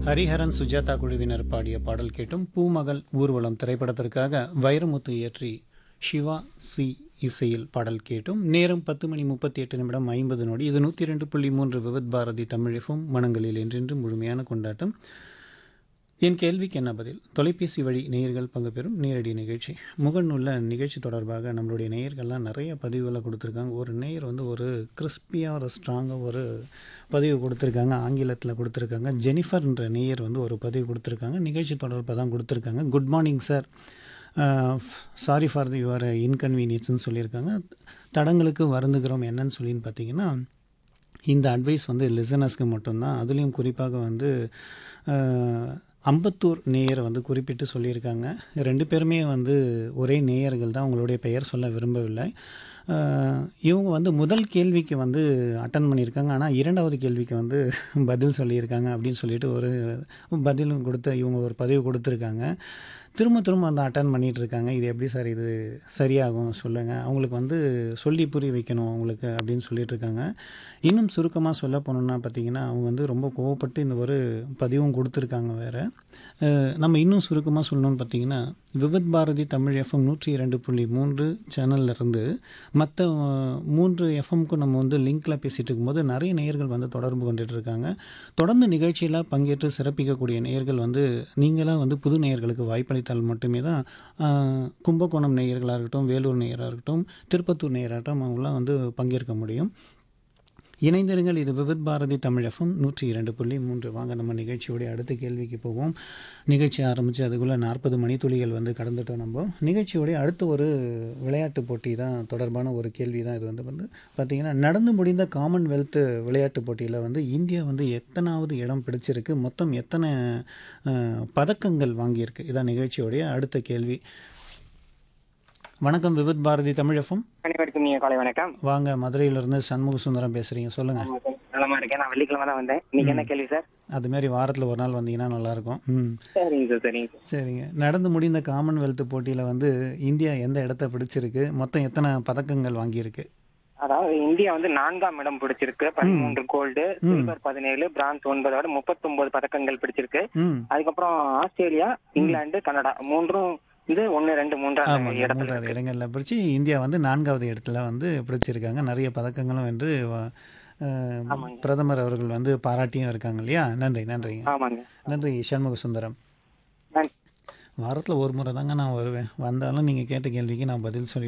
ஹரிஹரன் சுஜாதா குழுவினர் பாடிய பாடல் கேட்டும் பூமகள் ஊர்வலம் திரைப்படத்திற்காக வைரமுத்து இயற்றி சிவா சி இசையில் பாடல் கேட்டும் நேரம் பத்து மணி முப்பத்தி எட்டு நிமிடம் ஐம்பது நொடி இது நூற்றி ரெண்டு புள்ளி மூன்று விவித் பாரதி தமிழகம் மனங்களில் என்றென்றும் முழுமையான கொண்டாட்டம் என் கேள்விக்கு என்ன பதில் தொலைபேசி வழி நேயர்கள் பங்கு பெறும் நேரடி நிகழ்ச்சி முகநூல்ல நிகழ்ச்சி தொடர்பாக நம்மளுடைய நேயர்கள்லாம் நிறைய பதிவுகளை கொடுத்துருக்காங்க ஒரு நேயர் வந்து ஒரு கிறிஸ்பியாக ஒரு ஸ்ட்ராங்காக ஒரு பதிவு கொடுத்துருக்காங்க ஆங்கிலத்தில் கொடுத்துருக்காங்க ஜெனிஃபர்ன்ற நேயர் வந்து ஒரு பதிவு கொடுத்துருக்காங்க நிகழ்ச்சி தொடர்பாக தான் கொடுத்துருக்காங்க good morning sir sorry for the your இன்கன்வீனியன்ஸ்னு சொல்லியிருக்காங்க தடங்களுக்கு வருந்துகிறோம் என்னன்னு சொல்லின்னு பார்த்தீங்கன்னா இந்த அட்வைஸ் வந்து லிசனர்ஸ்க்கு மட்டும்தான் அதுலேயும் குறிப்பாக வந்து அஹ், அம்பத்தூர் நேயரை வந்து குறிப்பிட்டு சொல்லியிருக்காங்க ரெண்டு பேருமே வந்து ஒரே நேயர்கள் தான் உங்களுடைய பெயர் சொல்ல விரும்பவில்லை அஹ், இவங்க வந்து முதல் கேள்விக்கு வந்து அட்டன் பண்ணியிருக்காங்க ஆனால் இரண்டாவது கேள்விக்கு வந்து பதில் சொல்லியிருக்காங்க அப்படின்னு சொல்லிட்டு ஒரு பதிலும் கொடுத்து இவங்க ஒரு பதிவு கொடுத்துருக்காங்க திரும்ப திரும்ப வந்து அட்டன் பண்ணிட்டு இருக்காங்க இது எப்படி சார் இது சரியாகும் சொல்லுங்கள் அவங்களுக்கு வந்து சொல்லி புரிய வைக்கணும் அவங்களுக்கு அப்படின்னு சொல்லிட்டு இருக்காங்க இன்னும் சுருக்கமாக சொல்ல போனோம்னா பார்த்தீங்கன்னா அவங்க வந்து ரொம்ப கோவப்பட்டு இந்த ஒரு பதிவும் கொடுத்துருக்காங்க வேறு நம்ம இன்னும் சுருக்கமாக சொல்லணும்னு பார்த்தீங்கன்னா விவித் பாரதி தமிழ் எஃப்எம் நூற்றி இரண்டு புள்ளி மூன்று சேனல்ல இருந்து மற்ற மூன்று எஃப்எம்க்கும் நம்ம வந்து லிங்க்கில் பேசிகிட்டு இருக்கும்போது நிறைய நேயர்கள் வந்து தொடர்பு கொண்டுட்டு இருக்காங்க தொடர்ந்து நிகழ்ச்சியில் பங்கேற்று சிறப்பிக்கக்கூடிய நேயர்கள் வந்து நீங்களாக வந்து புது நேயர்களுக்கு வாய்ப்பளித்தால் மட்டுமே தான் ஆஹ், கும்பகோணம் நேயர்களாக இருக்கட்டும் வேலூர் நேயராக இருக்கட்டும் திருப்பத்தூர் நேயராக இருக்கட்டும் அவங்களாம் வந்து பங்கேற்க முடியும் இணைந்திருங்கள் இது விவித் பாரதி தமிழ் எஃப்எம் நூற்றி இரண்டு புள்ளி மூன்று வாங்க நம்ம நிகழ்ச்சியோடைய அடுத்த கேள்விக்கு போவோம் நிகழ்ச்சி ஆரம்பித்து அதுக்குள்ளே நாற்பது மணித்துளிகள் வந்து கடந்துட்டோம் நம்ம நிகழ்ச்சியோடைய அடுத்த ஒரு விளையாட்டு போட்டி தான் தொடர்பான ஒரு கேள்வி தான் இது வந்து வந்து பார்த்திங்கன்னா நடந்து முடிந்த காமன்வெல்த் விளையாட்டு போட்டியில் வந்து இந்தியா வந்து எத்தனாவது இடம் பிடிச்சிருக்கு மொத்தம் எத்தனை அஹ், பதக்கங்கள் வாங்கியிருக்கு இதான் நிகழ்ச்சியோடைய அடுத்த கேள்வி வணக்கம் விவித் பாரதி தமிழ் எஃப்எம் அனைவருக்கும் நீங்க காலை வணக்கம் வாங்க மதுரையிலிருந்து சண்முக சுந்தரம் பேசுகிறீங்க சொல்லுங்கள் ஆமா சார். நலமா இருக்கேன் நான் வெள்ளிக்கிழமை தான் வந்தேன் இன்னைக்கு என்ன கேள்வி சார் அதுமாரி வாரத்தில் ஒரு நாள் வந்தீங்கன்னா நல்லாயிருக்கும் ம் சரிங்க சார் சரிங்க சார் சரிங்க நடந்து முடிந்த காமன்வெல்த் போட்டியில் வந்து இந்தியா எந்த இடத்த பிடிச்சிருக்கு மொத்தம் எத்தனை பதக்கங்கள் வாங்கியிருக்கு அதாவது இந்தியா வந்து நான்காம் இடம் பிடிச்சிருக்கு பதிமூன்று கோல்டு சில்வர் பதினேழு பிரான்ஸ் ஒன்பதோட முப்பத்தொன்பது பதக்கங்கள் பிடிச்சிருக்கு ம் அதுக்கப்புறம் ஆஸ்திரேலியா இங்கிலாந்து கனடா மூன்றும் வந்து ஒன்னு ரெண்டு மூன்றாவது ஆமாங்க இடத்துல மூன்றாவது இடங்களில் பிடிச்சி இந்தியா வந்து நான்காவது இடத்துல வந்து பிடிச்சிருக்காங்க நிறைய பதக்கங்களும் வென்று வ- அஹ், ஆமாங்க. பிரதமர் அவர்கள் வந்து பாராட்டியும் இருக்காங்க இல்லையா நன்றி நன்றிங்க ஆமாங்க நன்றி சண்முக சுந்தரம் நன்றி. வாரத்தில் ஒரு முறை தாங்க நான் வருவேன் வந்தாலும் நீங்கள் கேட்ட கேள்விக்கு நான் பதில் சொல்லி